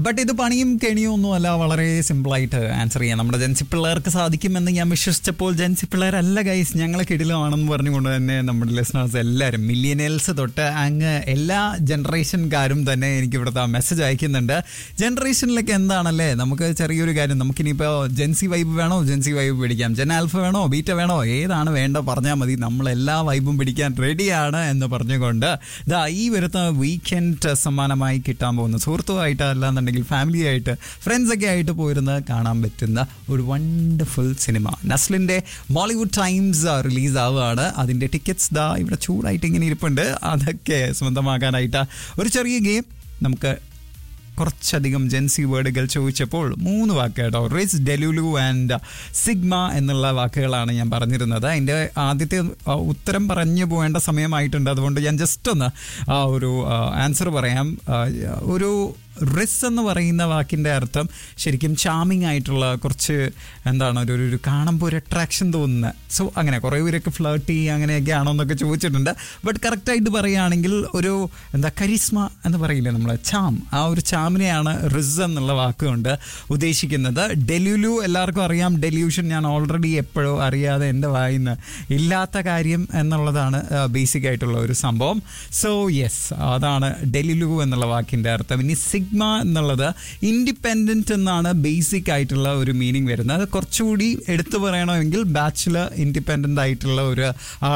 but ഇത് പണിയും കെണിയും ഒന്നുമല്ല വളരെ സിമ്പിളായിട്ട് ആൻസർ ചെയ്യാം നമ്മുടെ ജൻസി പിള്ളേർക്ക് സാധിക്കുമെന്ന് ഞാൻ വിശ്വസിച്ചപ്പോൾ ജൻസി പിള്ളേരല്ല ഗൈസ് ഞങ്ങൾ കിടിലമാണെന്ന് പറഞ്ഞുകൊണ്ട് തന്നെ നമ്മുടെ ലിസണേഴ്സ് എല്ലാവരും മില്യനൽസ് തൊട്ട് അങ്ങ് എല്ലാ ജനറേഷൻകാരും തന്നെ എനിക്ക് ഇവിടുത്തെ മെസ്സേജ് അയക്കുന്നുണ്ട് ജനറേഷനിലൊക്കെ എന്താണല്ലേ നമുക്ക് ചെറിയൊരു കാര്യം നമുക്കിനിയിപ്പോൾ ജെൻസി വൈബ് വേണോ ജെൻസി വൈബ് പിടിക്കാം ജെൻ ആൽഫ വേണോ ബീറ്റ വേണോ ഏതാണ് വേണ്ട പറഞ്ഞാൽ മതി നമ്മൾ എല്ലാ വൈബും പിടിക്കാൻ റെഡിയാണ് എന്ന് പറഞ്ഞുകൊണ്ട് ദാ ഈ വരുന്ന വീക്കെൻഡ് സമ്മാനമായി കിട്ടാൻ പോകുന്ന സുഹൃത്തുമായിട്ട് അല്ലാന്നുണ്ടെങ്കിൽ ഫാമിലി ആയിട്ട് ഫ്രണ്ട്സ് ഒക്കെ ആയിട്ട് പോയിരുന്ന് കാണാൻ പറ്റുന്ന ഒരു വണ്ടർഫുൾ സിനിമ നസ്ലിൻ്റെ ബോളിവുഡ് ടൈംസ് റിലീസ് ആവുകയാണ് അതിൻ്റെ ടിക്കറ്റ്സ് ദാ ഇവിടെ ചൂടായിട്ട് ഇങ്ങനെ ഇരിപ്പുണ്ട് അതൊക്കെ സ്വന്തമാക്കാനായിട്ട് ഒരു ചെറിയ ഗെയിം നമുക്ക് കുറച്ചധികം ജെൻസി വേർഡുകൾ ചോദിച്ചപ്പോൾ മൂന്ന് വാക്ക് കേട്ടോ റിസ് ഡെലുലു ആൻഡ് സിഗ്മ എന്നുള്ള വാക്കുകളാണ് ഞാൻ പറഞ്ഞിരുന്നത് അതിൻ്റെ ആദ്യത്തെ ആ, ഉത്തരം പറഞ്ഞു പോകേണ്ട സമയമായിട്ടുണ്ട് അതുകൊണ്ട് ഞാൻ ജസ്റ്റ് ഒന്ന് ആ ഒരു ആൻസർ പറയാം ആ, ഒരു റിസ് എന്ന് പറയുന്ന വാക്കിൻ്റെ അർത്ഥം ശരിക്കും ചാമിങ് ആയിട്ടുള്ള കുറച്ച് എന്താണ് ഒരു ഒരു കാണുമ്പോൾ ഒരു അട്രാക്ഷൻ തോന്നുന്ന സോ അങ്ങനെ കുറേ പേരൊക്കെ ഫ്ലേർട്ട് ചെയ്യുക അങ്ങനെയൊക്കെ ആണോ എന്നൊക്കെ ചോദിച്ചിട്ടുണ്ട് ബട്ട് കറക്റ്റായിട്ട് പറയുകയാണെങ്കിൽ ഒരു എന്താ കരിസ്മ എന്ന് പറയില്ലേ നമ്മൾ ചാം ആ ഒരു ചാമിനെയാണ് റിസ് എന്നുള്ള വാക്കുകൊണ്ട് ഉദ്ദേശിക്കുന്നത് ഡെല്യൂലു എല്ലാവർക്കും അറിയാം ഡെല്യൂഷൻ ഞാൻ ഓൾറെഡി എപ്പോഴോ അറിയാതെ എൻ്റെ വായിന്ന് ഇല്ലാത്ത കാര്യം എന്നുള്ളതാണ് ബേസിക് ആയിട്ടുള്ള ഒരു സംഭവം സോ യെസ് അതാണ് ഡെലിലു എന്നുള്ള വാക്കിൻ്റെ അർത്ഥം ഇനി സിഗ്മ എന്നുള്ളത് ഇൻഡിപെൻഡൻറ്റ് എന്നാണ് ബേസിക് ആയിട്ടുള്ള ഒരു മീനിങ് വരുന്നത് അത് കുറച്ചുകൂടി എടുത്തു പറയണമെങ്കിൽ ബാച്ചുലർ ഇൻഡിപെൻഡൻ്റ് ആയിട്ടുള്ള ഒരു